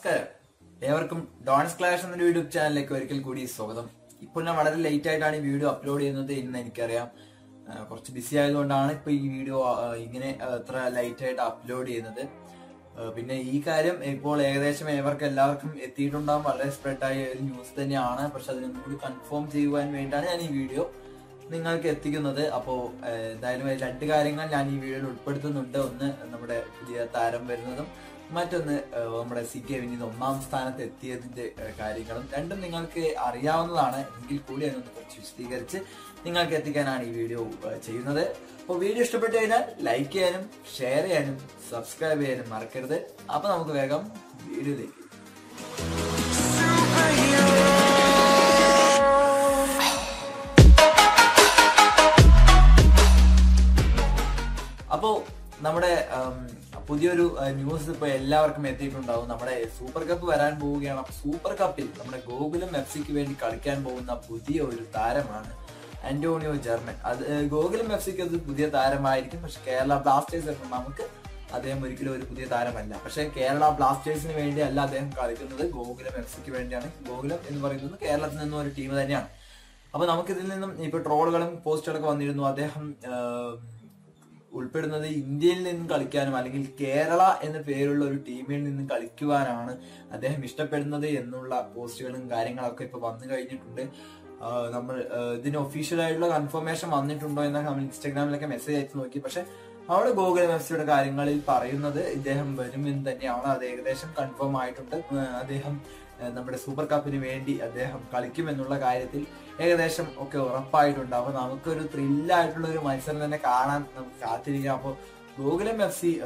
നമസ്കാരം ഏവർക്കും dawns clash എന്ന യൂട്യൂബ് ചാനലിലേക്ക് ഒരിക്കൽ കൂടി സ്വാഗതം ഇപ്പോൾ ഞാൻ വളരെ ലേറ്റ് ആയിട്ടാണ് ഈ വീഡിയോ അപ്ലോഡ് ചെയ്യുന്നത് എന്ന് എനിക്കറിയാം ആ, കുറച്ച് ബിസി ആയതുകൊണ്ടാണ് ഇപ്പൊ ഈ വീഡിയോ ആ, ഇങ്ങനെ ആ, ഇത്ര ലൈറ്റ് ആയിട്ട് അപ്ലോഡ് ചെയ്യുന്നത് ആ, പിന്നെ ഈ കാര്യം ഇപ്പോൾ ഏകദേശം ഏവർക്ക് എല്ലാവർക്കും എത്തിയിട്ടുണ്ടാകും വളരെ സ്പ്രെഡ് ആയ ഒരു ന്യൂസ് തന്നെയാണ് പക്ഷെ അതിനൊന്നും കൂടി കൺഫേം ചെയ്യുവാൻ വേണ്ടിയാണ് ഞാൻ ഈ വീഡിയോ നിങ്ങൾക്ക് എത്തിക്കുന്നത് അപ്പോ ഏഹ്, എന്തായാലും ഈ രണ്ട് കാര്യങ്ങൾ ഞാൻ ഈ വീഡിയോയിൽ ഉൾപ്പെടുത്തുന്നുണ്ട് ഒന്ന് നമ്മുടെ പുതിയ താരം വരുന്നതും മറ്റൊന്ന് ഏഹ്, നമ്മുടെ സി കെ വിനീത് ഒന്നാം സ്ഥാനത്ത് എത്തിയതിന്റെ ഏഹ്, കാര്യങ്ങളും രണ്ടും നിങ്ങൾക്ക് അറിയാവുന്നതാണ് എങ്കിൽ കൂടി അതിനൊന്ന് കുറച്ച് വിശദീകരിച്ച് നിങ്ങൾക്ക് എത്തിക്കാനാണ് ഈ വീഡിയോ ഏഹ്, ചെയ്യുന്നത് അപ്പോൾ വീഡിയോ ഇഷ്ടപ്പെട്ടു കഴിഞ്ഞാൽ ലൈക്ക് ചെയ്യാനും ഷെയർ ചെയ്യാനും സബ്സ്ക്രൈബ് ചെയ്യാനും മറക്കരുത് അപ്പൊ നമുക്ക് വേഗം വീഡിയോയിലേക്ക് അപ്പോ നമ്മുടെ ഉം, പുതിയൊരു അഹ്, ന്യൂസ് ഇപ്പൊ എല്ലാവർക്കും എത്തിയിട്ടുണ്ടാവും നമ്മുടെ സൂപ്പർ കപ്പ് വരാൻ പോവുകയാണ് അപ്പൊ സൂപ്പർ കപ്പിൽ നമ്മുടെ ഗോകുലം എഫ് സിക്ക് വേണ്ടി കളിക്കാൻ പോകുന്ന പുതിയ ഒരു താരമാണ് ആന്റോണിയോ ജർമ്മൻ അത് ഏഹ്, ഗോകുലം എഫ് സിക്ക് അത് പുതിയ താരമായിരിക്കും പക്ഷെ കേരള ബ്ലാസ്റ്റേഴ്സ് വരുമ്പോൾ നമുക്ക് അദ്ദേഹം ഒരിക്കലും ഒരു പുതിയ താരമല്ല പക്ഷെ കേരള ബ്ലാസ്റ്റേഴ്സിന് വേണ്ടി അല്ല അദ്ദേഹം കളിക്കുന്നത് ഗോകുലം എഫ് സിക്ക് വേണ്ടിയാണ് ഗോകുലം എന്ന് പറയുന്നത് കേരളത്തിൽ നിന്നും ഒരു ടീം തന്നെയാണ് അപ്പൊ നമുക്കിതിൽ നിന്നും ഇപ്പൊ ട്രോളുകളും പോസ്റ്റുകളൊക്കെ വന്നിരുന്നു അദ്ദേഹം ആഹ്, ഉൾപ്പെടുന്നത് ഇന്ത്യയിൽ നിന്നും കളിക്കാനും അല്ലെങ്കിൽ കേരള എന്ന പേരുള്ള ഒരു ടീമിൽ നിന്നും കളിക്കുവാനാണ് അദ്ദേഹം ഇഷ്ടപ്പെടുന്നത് എന്നുള്ള പോസ്റ്റുകളും കാര്യങ്ങളൊക്കെ ഇപ്പൊ വന്നു കഴിഞ്ഞിട്ടുണ്ട് ആഹ് നമ്മൾ ആഹ് ഇതിന് ഒഫീഷ്യൽ ആയിട്ടുള്ള കൺഫർമേഷൻ വന്നിട്ടുണ്ടോ എന്നൊക്കെ നമ്മൾ ഇൻസ്റ്റാഗ്രാമിലൊക്കെ മെസ്സേജ് അയച്ചു നോക്കി പക്ഷെ അവിടെ ഗൂഗിൾ മെസ്സിയുടെ കാര്യങ്ങളിൽ പറയുന്നത് ഇദ്ദേഹം വരും എന്ന് തന്നെയാണ് അത് ഏകദേശം കൺഫേം ആയിട്ടുണ്ട് ആഹ് അദ്ദേഹം ആഹ് നമ്മുടെ സൂപ്പർ കപ്പിന് വേണ്ടി അദ്ദേഹം കളിക്കും എന്നുള്ള കാര്യത്തിൽ ഏകദേശം ഒക്കെ ഉറപ്പായിട്ടുണ്ട് അപ്പൊ നമുക്കൊരു ത്രില്ലായിട്ടുള്ള ഒരു മത്സരം തന്നെ കാണാൻ നമുക്ക് കാത്തിരിക്കാം അപ്പൊ ഗോകുലം എഫ് സി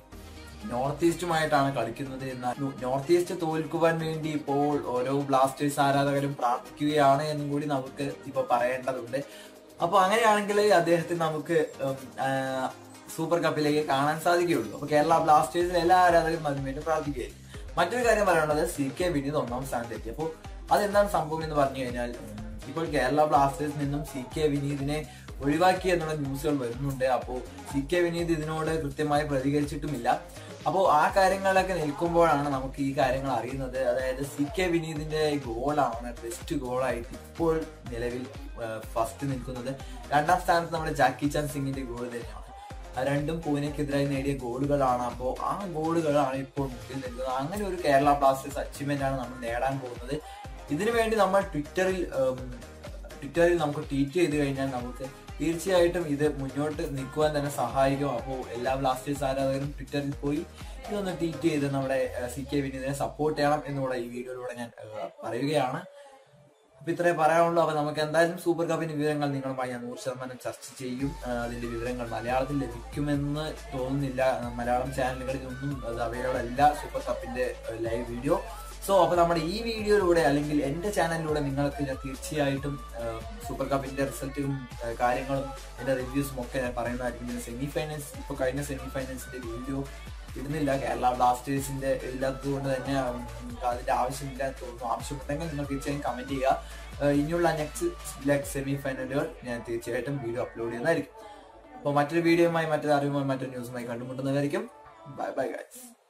നോർത്ത് ഈസ്റ്റുമായിട്ടാണ് കളിക്കുന്നത് എന്നാൽ നോർത്ത് ഈസ്റ്റ് തോൽക്കുവാൻ വേണ്ടി ഇപ്പോൾ ഓരോ ബ്ലാസ്റ്റേഴ്സ് ആരാധകരും പ്രാർത്ഥിക്കുകയാണ് എന്നും കൂടി നമുക്ക് ഇപ്പൊ പറയേണ്ടതുണ്ട് അപ്പൊ അങ്ങനെയാണെങ്കിൽ അദ്ദേഹത്തിന് നമുക്ക് ഉം, ആ, സൂപ്പർ കപ്പിലേക്ക് കാണാൻ സാധിക്കുകയുള്ളൂ അപ്പൊ കേരള ബ്ലാസ്റ്റേഴ്സിലെ എല്ലാ ആരാധകരും അതിനു വേണ്ടി പ്രാർത്ഥിക്കുകയായിരിക്കും മറ്റൊരു കാര്യം പറയാനുള്ളത് സി കെ വിനീത് ഒന്നാം സ്ഥാനത്തെത്തി അപ്പോൾ അതെന്താണ് സംഭവം എന്ന് പറഞ്ഞു കഴിഞ്ഞാൽ ഉം, ഇപ്പോൾ കേരള ബ്ലാസ്റ്റേഴ്സിൽ നിന്നും സി കെ വിനീതിനെ ഒഴിവാക്കി എന്നുള്ള ന്യൂസുകൾ വരുന്നുണ്ട് അപ്പോൾ സി കെ വിനീത് ഇതിനോട് കൃത്യമായി പ്രതികരിച്ചിട്ടുമില്ല അപ്പോൾ ആ കാര്യങ്ങളൊക്കെ നിൽക്കുമ്പോഴാണ് നമുക്ക് ഈ കാര്യങ്ങൾ അറിയുന്നത് അതായത് സി കെ വിനീതിന്റെ ഗോളാണ് ബെസ്റ്റ് ഗോളായിട്ട് ഇപ്പോൾ നിലവിൽ ഫസ്റ്റ് നിൽക്കുന്നത് രണ്ടാം സ്ഥാനത്ത് നമ്മുടെ ജാക്കി ചാൻ സിംഗിന്റെ ഗോൾ തന്നെയാണ് ആ രണ്ടും പൂനെക്കെതിരായി നേടിയ ഗോളുകളാണ് അപ്പോൾ ആ ഗോളുകളാണ് ഇപ്പോൾ മുന്നിൽ നിൽക്കുന്നത് അങ്ങനെ ഒരു കേരള ബ്ലാസ്റ്റേഴ്സ് അച്ചീവ്മെന്റ് ആണ് നമ്മൾ നേടാൻ പോകുന്നത് ഇതിനു വേണ്ടി നമ്മൾ ട്വിറ്ററിൽ ഉം, ട്വിറ്ററിൽ നമുക്ക് ട്വീറ്റ് ചെയ്ത് കഴിഞ്ഞാൽ നമുക്ക് തീർച്ചയായിട്ടും ഇത് മുന്നോട്ട് നിൽക്കുവാൻ തന്നെ സഹായിക്കും അപ്പോൾ എല്ലാ ബ്ലാസ്റ്റേഴ്സ് ആരാധകരും ട്വിറ്ററിൽ പോയി ഇതൊന്ന് ട്വീറ്റ് ചെയ്ത് നമ്മുടെ സി കെ വിനീതിനെ സപ്പോർട്ട് ചെയ്യണം എന്നുകൂടെ ഈ വീഡിയോയിലൂടെ ഞാൻ ഏഹ്, പറയുകയാണ് അപ്പൊ ഇത്രേ പറയാനുള്ളൂ അപ്പൊ നമുക്ക് എന്തായാലും സൂപ്പർ കപ്പിന്റെ വിവരങ്ങൾ നിങ്ങളുമായി ഞാൻ നൂറ് ശതമാനം ചർച്ച ചെയ്യും ആ, അതിന്റെ വിവരങ്ങൾ മലയാളത്തിൽ ലഭിക്കുമെന്ന് തോന്നുന്നില്ല ആ, മലയാളം ചാനലുകളിലൊന്നും അത് അവൈലബിൾ അല്ല സൂപ്പർ കപ്പിന്റെ ലൈവ് വീഡിയോ സോ അപ്പൊ നമ്മുടെ ഈ വീഡിയോയിലൂടെ അല്ലെങ്കിൽ എന്റെ ചാനലിലൂടെ നിങ്ങൾക്ക് ഞാൻ തീർച്ചയായിട്ടും ആ, സൂപ്പർ കപ്പിന്റെ റിസൾട്ടും ആ, കാര്യങ്ങളും എന്റെ റിവ്യൂസും ഒക്കെ ഞാൻ പറയുന്നതായിരിക്കും സെമി ഫൈനൽസ് ഇപ്പൊ കഴിഞ്ഞ സെമി ഫൈനൽസിന്റെ വീഡിയോ ഇടുന്നില്ല കേരള ബ്ലാസ്റ്റേഴ്സിന്റെ ഇല്ലാത്തത് കൊണ്ട് തന്നെ ഉം, അതിന്റെ ആവശ്യമില്ല എന്ന് തോന്നുന്നു ആവശ്യമുണ്ടെങ്കിൽ നിങ്ങൾ തീർച്ചയായും കമന്റ് ചെയ്യുക ഏഹ് ഇനിയുള്ള നെക്സ്റ്റ് ലെഗ് സെമി ഫൈനലുകൾ ഞാൻ തീർച്ചയായിട്ടും വീഡിയോ അപ്ലോഡ് ചെയ്യുന്നതായിരിക്കും അപ്പോൾ മറ്റൊരു വീഡിയോയുമായി മറ്റൊരു അറിവുമായി മറ്റൊരു ന്യൂസുമായി കണ്ടുമുട്ടുന്നതായിരിക്കും ബൈ ബൈ ഗൈസ്